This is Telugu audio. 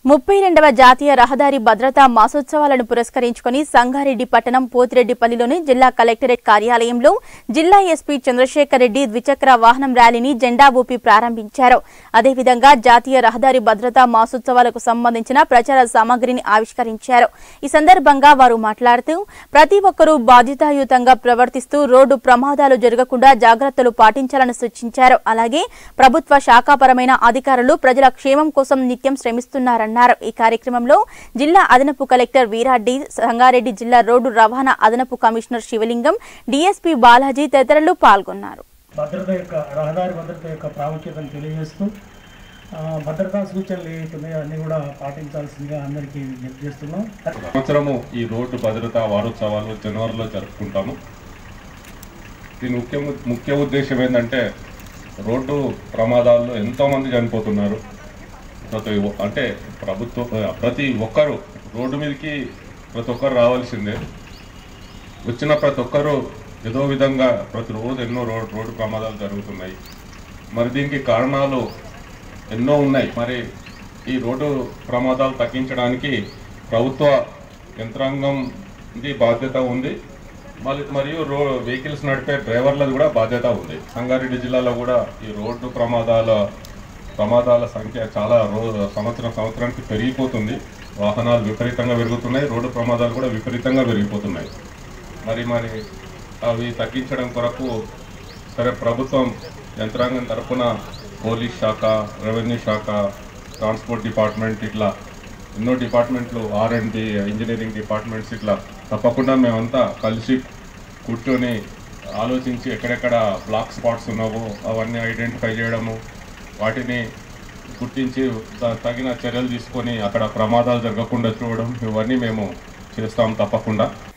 ముప్పై రెండవ జాతీయ రహదారి భద్రతా మాసోత్సవాలను పురస్కరించుకుని సంగారెడ్డి పట్టణం పోతిరెడ్డిపల్లిలోని జిల్లా కలెక్టరేట్ కార్యాలయంలో జిల్లా ఎస్పీ చంద్రశేఖర్ రెడ్డి ద్విచక్ర వాహనం ర్యాలీని జెండా ఊపి ప్రారంభించారు అదేవిధంగా జాతీయ రహదారి భద్రతా మాసోత్సవాలకు సంబంధించిన ప్రచార సామగ్రిని ఆవిష్కరించారు ఈ సందర్భంగా వారు మాట్లాడుతూ ప్రతి ఒక్కరూ బాధ్యతాయుతంగా ప్రవర్తిస్తూ రోడ్డు ప్రమాదాలు జరగకుండా జాగ్రత్తలు పాటించాలని సూచించారు అలాగే ప్రభుత్వ శాఖాపరమైన అధికారులు ప్రజల క్షేమం కోసం నిత్యం శ్రమిస్తున్నారన్నారు ఈ కార్యక్రమంలో జిల్లా అదనపు కలెక్టర్ వీరారెడ్డి సంగారెడ్డి జిల్లా రోడ్డు రవాణా అదనపు కమిషనర్ శివలింగం డీఎస్పీ బాలాజీ తదితరులు పాల్గొన్నారు భద్రత యొక్క రహదారి భద్రత యొక్క ప్రాముఖ్యతను తెలియజేస్తూ ఆ, భద్రతా సూచనలు ఏవైతున్నాయో అన్నీ కూడా పాటించాల్సిందిగా అందరికీ విజ్ఞప్తి చేస్తున్నాం సంవత్సరము ఈ రోడ్డు భద్రతా వారోత్సవాలు జనవరిలో జరుపుకుంటాము దీని ముఖ్య ముఖ్య ఉద్దేశం ఏంటంటే రోడ్డు ప్రమాదాల్లో ఎంతోమంది చనిపోతున్నారు ప్రతి ఒ- అంటే ప్రభుత్వ ప్రతి ఒక్కరు రోడ్డు మీదకి ప్రతి ఒక్కరు రావాల్సిందే వచ్చిన ప్రతి ఒక్కరు ఏదో విధంగా ప్రతిరోజు ఎన్నో రోడ్ రోడ్డు ప్రమాదాలు జరుగుతున్నాయి మరి దీనికి కారణాలు ఎన్నో ఉన్నాయి మరి ఈ రోడ్డు ప్రమాదాలు తగ్గించడానికి ప్రభుత్వ యంత్రాంగం బాధ్యత ఉంది మరి మరియు రో వెహికల్స్ నడిపే డ్రైవర్లది కూడా బాధ్యత ఉంది సంగారెడ్డి జిల్లాలో కూడా ఈ రోడ్డు ప్రమాదాల ప్రమాదాల సంఖ్య చాలా రో సంవత్సరం సంవత్సరానికి పెరిగిపోతుంది వాహనాలు విపరీతంగా పెరుగుతున్నాయి రోడ్డు ప్రమాదాలు కూడా విపరీతంగా పెరిగిపోతున్నాయి మరి మరి అవి తగ్గించడం కొరకు సరే ప్రభుత్వం యంత్రాంగం తరపున పోలీస్ శాఖ రెవెన్యూ శాఖ ట్రాన్స్పోర్ట్ డిపార్ట్మెంట్ ఇట్లా ఎన్నో డిపార్ట్మెంట్లు R and D engineering departments ఇట్లా తప్పకుండా మేమంతా కలిసి కూర్చొని ఆలోచించి ఎక్కడెక్కడ బ్లాక్ స్పాట్స్ ఉన్నావో అవన్నీ ఐడెంటిఫై చేయడము వాటిని గుర్తించి త- తగిన చర్యలు తీసుకొని అక్కడ ప్రమాదాలు జరగకుండా చూడడం ఇవన్నీ మేము చేస్తాం తప్పకుండా